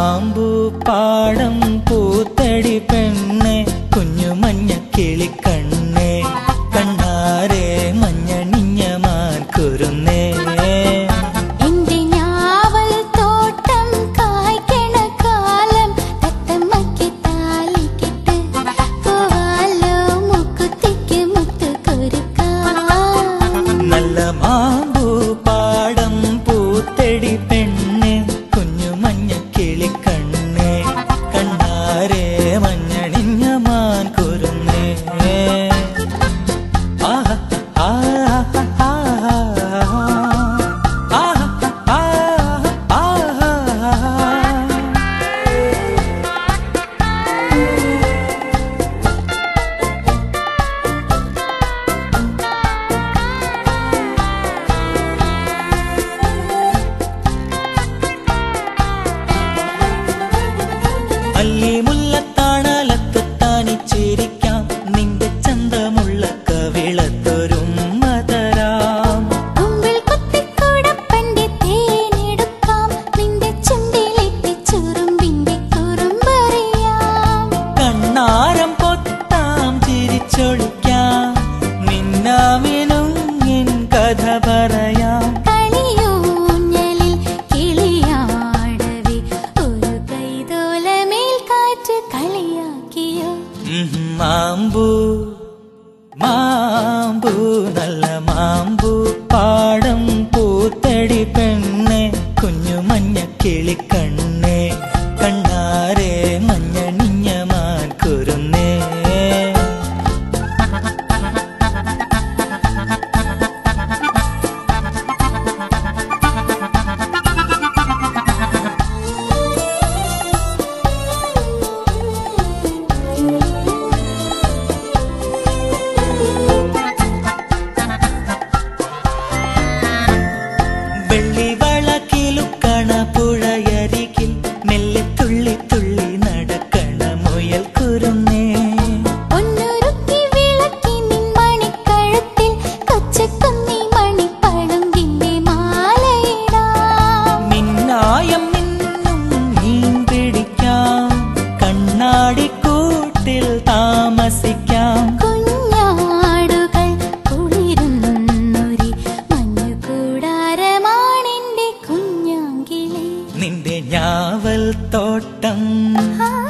മാമ്പൂ പാടം പൂത്തടി പെണ്ണെ കുഞ്ഞു മഞ്ഞ കിളിക്കണ്ണേ കണ്ണാരെ മഞ്ഞണിഞ്ഞ മാൻ കുരുന്നേ എന്റെ ഞാവൽ തോട്ടം കായ്ക്കണ കാലം തത്തമ്മയ്ക്ക് താലിക്കിട്ട് പോവാലോ മുക്കുത്തിക്ക് മുത്തു കൊരുക്കാം നല്ല മാമ്പൂ പാടം പൂത്തടി പെണ്ണെ കുഞ്ഞു മഞ്ഞ കിളിക്കണ്ണേ കണ്ണാരെ മഞ്ഞണിഞ്ഞ മാൻ കുരുന്നേ ആഹ് ആഹ് ആഹ് ആഹ് ആഹ് ആഹ് അല്ലി മുല്ലത്താണലത്ത് താനിച്ചിരിക്കാം നിന്റെ ചന്തമുള്ള കവിളത്തൊരും മതരാം മുമ്പിൽ കുത്തിക്കൂടപ്പന്റെ തേനെടുക്കാം നിന്റെ ചുണ്ടിലേക്ക് ചുറുമ്പിന്റെ കുറുമ്പറിയാം കണ്ണാരം പൊത്താം ചിരിച്ചൊളിക്കാം മിന്നാമിനുങ്ങിൻ കഥ പറയാം കളിയൂഞ്ഞലിൽ കിളിയാടവേ ഒരു കൈതോലമേൽ കാറ്റ് കളിയാക്കിയോ ഉം, മാമ്പൂ മാമ്പൂ നല്ല മാമ്പൂ പാടം പൂത്തടി പെണ്ണെ കുഞ്ഞു മഞ്ഞ കിളിക്കണ്ണേ കണ്ണാരെ മഞ്ഞണിഞ്ഞ മാൻ കുരുന്നേ വെള്ളിവളക്കിലുക്കണ പുഴയരികിൽ മെല്ലെ തുള്ളി തുള്ളി നടക്കണ മുയൽ കുരുന്നേ ഒന്നൊരുക്കി വിളക്കി നിൻ മണിക്കഴുത്തിൽ കൊച്ചക്കുന്നി മണിപ്പളുങ്കിന്റെ മാലയിടാം മിന്നായം മിന്നും മീൻ പിടിക്കാം കണ്ണാടിക്കൂട്ടിൽ താമസിക്കാം കുഞ്ഞാടുകൾ കുളിരുന്നൊരി മഞ്ഞുകൂടാരമാണെന്റെ കുഞ്ഞാങ്കിളി നിന്റെ ഞാവൽ തോട്ടം ആ